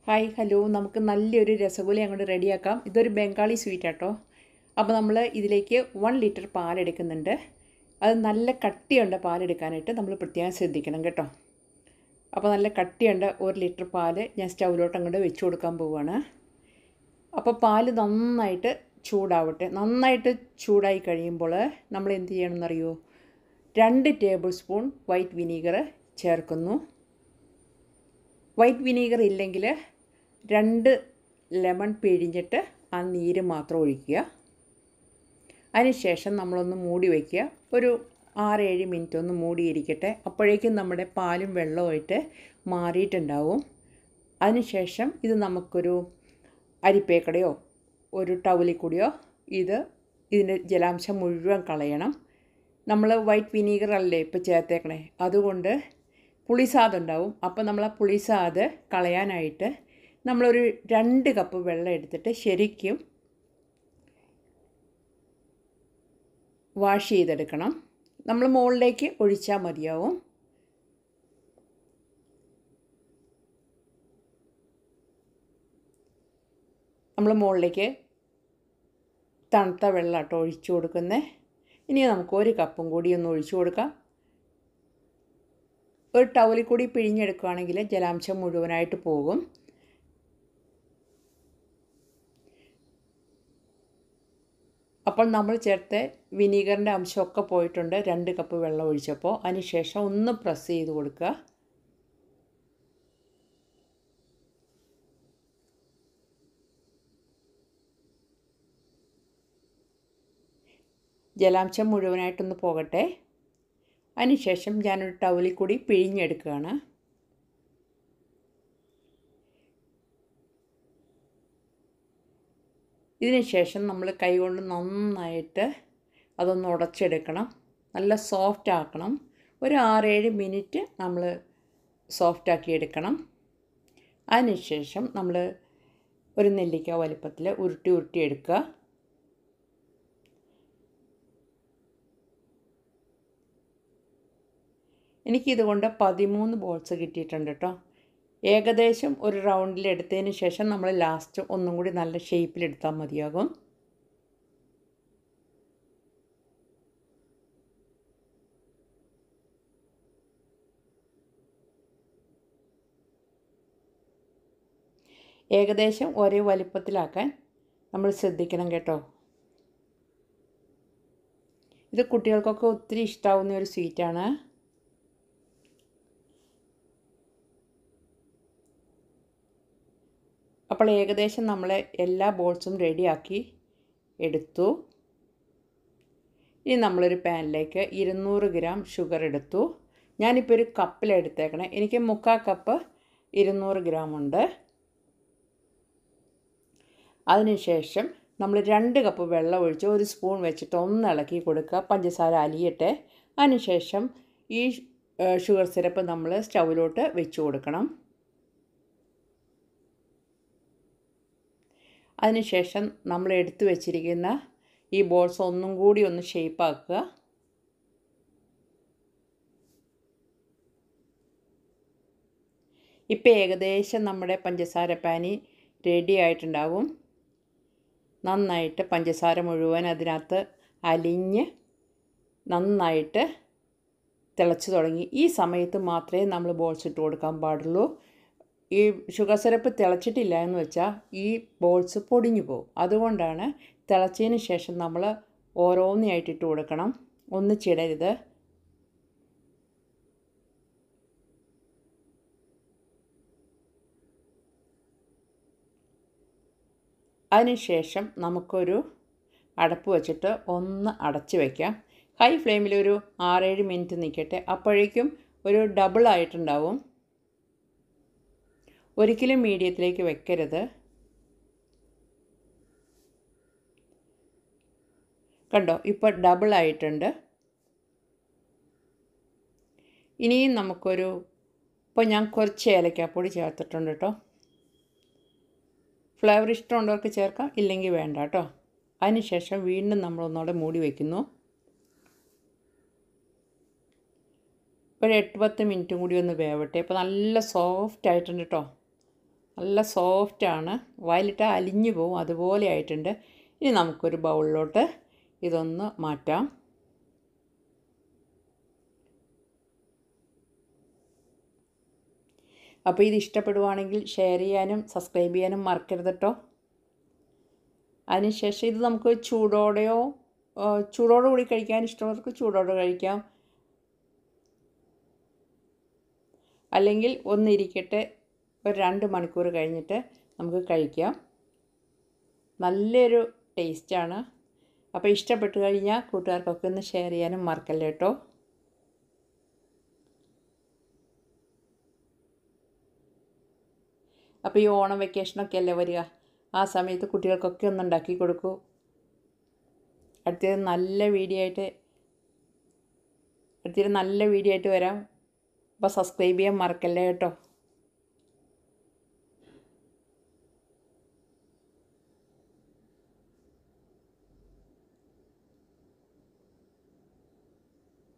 hi hello നമുക്ക് നല്ലൊരു രസഗുള അങ്ങോട്ട് റെഡിയാക്കാം ഇതൊരു ബംഗാളി സ്വീറ്റ് ആട്ടോ അപ്പോൾ നമ്മൾ ഇതിലേക്ക് വൺ ലിറ്റർ പാലെടുക്കുന്നുണ്ട് അത് നല്ല കട്ടിയുണ്ട് പാലെടുക്കാനായിട്ട് നമ്മൾ പ്രത്യേകം ശ്രദ്ധിക്കണം കേട്ടോ അപ്പോൾ നല്ല കട്ടിയുണ്ട് ഒരു ലിറ്റർ പാല് ഞാൻ സ്റ്റൗവിലോട്ട് അങ്ങോട്ട് വെച്ച് കൊടുക്കാൻ പോവുകയാണ് അപ്പോൾ പാല് നന്നായിട്ട് ചൂടാവട്ടെ നന്നായിട്ട് ചൂടായി കഴിയുമ്പോൾ നമ്മൾ എന്ത് ചെയ്യണമെന്നറിയോ രണ്ട് ടേബിൾ സ്പൂൺ വൈറ്റ് വിനീഗർ ചേർക്കുന്നു വൈറ്റ് വിനീഗർ ഇല്ലെങ്കിൽ രണ്ട് ലെമൺ പിഴിഞ്ഞിട്ട് ആ നീര് മാത്രം ഒഴിക്കുക അതിനുശേഷം നമ്മളൊന്ന് മൂടി വയ്ക്കുക ഒരു ആറേഴ് മിനിറ്റ് ഒന്ന് മൂടിയിരിക്കട്ടെ അപ്പോഴേക്കും നമ്മുടെ പാലും വെള്ളവുമായിട്ട് മാറിയിട്ടുണ്ടാവും അതിനുശേഷം ഇത് നമുക്കൊരു അരിപ്പേക്കടയോ ഒരു ടവലിൽ കൂടിയോ ഇത് ഇതിൻ്റെ ജലാംശം മുഴുവൻ കളയണം നമ്മൾ വൈറ്റ് വിനീഗർ അല്ലേ ഇപ്പോൾ ചേർത്തേക്കണേ അതുകൊണ്ട് പുളിസാദ് ഉണ്ടാവും അപ്പോൾ നമ്മൾ ആ പുളിസാദ് കളയാനായിട്ട് നമ്മളൊരു രണ്ട് കപ്പ് വെള്ളം എടുത്തിട്ട് ശരിക്കും വാഷ് ചെയ്തെടുക്കണം നമ്മൾ മുകളിലേക്ക് ഒഴിച്ചാൽ മതിയാവും നമ്മൾ മുകളിലേക്ക് തണുത്ത വെള്ളം കേട്ടോ ഒഴിച്ചു കൊടുക്കുന്നത് ഇനി നമുക്ക് ഒരു കപ്പും കൂടി ഒന്ന് ഒഴിച്ചു കൊടുക്കാം ഒരു ടവലിൽ കൂടി പിഴിഞ്ഞെടുക്കുകയാണെങ്കിൽ ജലാംശം മുഴുവനായിട്ട് പോകും അപ്പോൾ നമ്മൾ ചേർത്ത വിനീഗറിൻ്റെ അംശമൊക്കെ പോയിട്ടുണ്ട് രണ്ട് കപ്പ് വെള്ളം ഒഴിച്ചപ്പോൾ അതിനുശേഷം ഒന്ന് പ്രസ് ചെയ്ത് കൊടുക്കുക ജലാംശം മുഴുവനായിട്ടൊന്ന് പോകട്ടെ അതിനുശേഷം ഞാനൊരു ടവലിൽ കൂടി പിഴിഞ്ഞെടുക്കുകയാണ് ഇതിന് ശേഷം നമ്മൾ കൈകൊണ്ട് നന്നായിട്ട് അതൊന്ന് ഉടച്ചെടുക്കണം നല്ല സോഫ്റ്റ് ആക്കണം ഒരു ആറേഴ് മിനിറ്റ് നമ്മൾ സോഫ്റ്റ് ആക്കി എടുക്കണം അതിനുശേഷം നമ്മൾ ഒരു നെല്ലിക്ക വലുപ്പത്തിൽ ഉരുട്ടി ഉരുട്ടി എടുക്കുക എനിക്കിതുകൊണ്ട് പതിമൂന്ന് ബോൾസ് കിട്ടിയിട്ടുണ്ട് കേട്ടോ ഏകദേശം ഒരു റൗണ്ടിൽ എടുത്തതിന് ശേഷം നമ്മൾ ലാസ്റ്റ് ഒന്നും കൂടി നല്ല ഷേപ്പിലെടുത്താൽ മതിയാകും ഏകദേശം ഒരേ വലിപ്പത്തിലാക്കാൻ നമ്മൾ ശ്രദ്ധിക്കണം കേട്ടോ ഇത് കുട്ടികൾക്കൊക്കെ ഒത്തിരി ഇഷ്ടാവുന്ന ഒരു സ്വീറ്റാണ് അപ്പോൾ ഏകദേശം നമ്മൾ എല്ലാ ബോൾസും റെഡിയാക്കി എടുത്തു ഇനി നമ്മളൊരു പാനിലേക്ക് ഇരുന്നൂറ് ഗ്രാം ഷുഗർ എടുത്തു ഞാനിപ്പോൾ ഒരു കപ്പിലെടുത്തേക്കണേ എനിക്ക് മുക്കാൽ കപ്പ് ഇരുന്നൂറ് ഗ്രാം ഉണ്ട് അതിനുശേഷം നമ്മൾ രണ്ട് കപ്പ് വെള്ളം ഒഴിച്ച് ഒരു സ്പൂൺ വെച്ചിട്ട് ഒന്ന് ഇളക്കി കൊടുക്കുക പഞ്ചസാര അലിയട്ടെ അതിനുശേഷം ഈ ഷുഗർ സിറപ്പ് നമ്മൾ സ്റ്റൗവിലോട്ട് വെച്ച് കൊടുക്കണം അതിനുശേഷം നമ്മൾ എടുത്തു വച്ചിരിക്കുന്ന ഈ ബോൾസ് ഒന്നും കൂടി ഒന്ന് ഷേപ്പാക്കുക ഇപ്പോൾ ഏകദേശം നമ്മുടെ പഞ്ചസാര പാനി റെഡി ആയിട്ടുണ്ടാകും നന്നായിട്ട് പഞ്ചസാര മുഴുവൻ അതിനകത്ത് അലിഞ്ഞ് നന്നായിട്ട് തിളച്ച് തുടങ്ങി ഈ സമയത്ത് മാത്രമേ നമ്മൾ ബോൾസ് ഇട്ട് കൊടുക്കാൻ പാടുള്ളൂ ഈ ഷുഗർ സിറപ്പ് തിളച്ചിട്ടില്ല എന്ന് വെച്ചാൽ ഈ ബോൾസ് പൊടിഞ്ഞു പോകും അതുകൊണ്ടാണ് തിളച്ചതിന് ശേഷം നമ്മൾ ഓരോന്നായിട്ട് ഇട്ട് കൊടുക്കണം ഒന്നിച്ചിടരുത് അതിനുശേഷം നമുക്കൊരു അടപ്പ് വെച്ചിട്ട് ഒന്ന് അടച്ച് വയ്ക്കാം ഹൈ ഫ്ലെയിമിൽ ഒരു ആറേഴ് മിനിറ്റ് നിൽക്കട്ടെ അപ്പോഴേക്കും ഒരു ഡബിൾ ആയിട്ടുണ്ടാവും ഒരിക്കലും മീഡിയത്തിലേക്ക് വെക്കരുത് കണ്ടോ ഇപ്പോൾ ഡബിൾ ആയിട്ടുണ്ട് ഇനിയും നമുക്കൊരു ഇപ്പോൾ ഞാൻ കുറച്ച് ഏലക്കാപ്പൊടി ചേർത്തിട്ടുണ്ട് കേട്ടോ ഫ്ലേവർ ഇഷ്ടമുള്ളവർക്ക് ചേർക്കാം ഇല്ലെങ്കിൽ വേണ്ട കേട്ടോ അതിനുശേഷം വീണ്ടും നമ്മളൊന്നുകൂടെ മൂടി വയ്ക്കുന്നു ഒരു എട്ട് പത്ത് മിനിറ്റും കൂടി ഒന്ന് വേവട്ടെ ഇപ്പോൾ നല്ല സോഫ്റ്റ് ആയിട്ടുണ്ട് കേട്ടോ നല്ല സോഫ്റ്റാണ് വായിലിട്ടാൽ അലിഞ്ഞു പോവും അതുപോലെ ആയിട്ടുണ്ട് ഇനി നമുക്കൊരു ബൗളിലോട്ട് ഇതൊന്ന് മാറ്റാം അപ്പോൾ ഇത് ഇഷ്ടപ്പെടുവാണെങ്കിൽ ഷെയർ ചെയ്യാനും സബ്സ്ക്രൈബ് ചെയ്യാനും മറക്കരുത് കേട്ടോ അതിനുശേഷം ഇത് നമുക്ക് ചൂടോടെയോ ചൂടോടെ കൂടി കഴിക്കാൻ ഇഷ്ടമുള്ളവർക്ക് ചൂടോടെ കഴിക്കാം അല്ലെങ്കിൽ ഒന്നിരിക്കട്ടെ ഒരു രണ്ട് മണിക്കൂർ കഴിഞ്ഞിട്ട് നമുക്ക് കഴിക്കാം നല്ലൊരു ടേസ്റ്റാണ് അപ്പോൾ ഇഷ്ടപ്പെട്ട് കഴിഞ്ഞാൽ കൂട്ടുകാർക്കൊക്കെ ഒന്ന് ഷെയർ ചെയ്യാനും മറക്കല്ലേ കേട്ടോ അപ്പോൾ ഈ ഓണം വെക്കേഷനൊക്കെ അല്ലേ വരിക ആ സമയത്ത് കുട്ടികൾക്കൊക്കെ ഒന്ന് ഉണ്ടാക്കി കൊടുക്കൂ അടുത്തത് നല്ല വീഡിയോ ആയിട്ട് അടുത്തൊരു നല്ല വീഡിയോ ആയിട്ട് വരാം അപ്പോൾ സബ്സ്ക്രൈബ് ചെയ്യാൻ മറക്കല്ലേ കേട്ടോ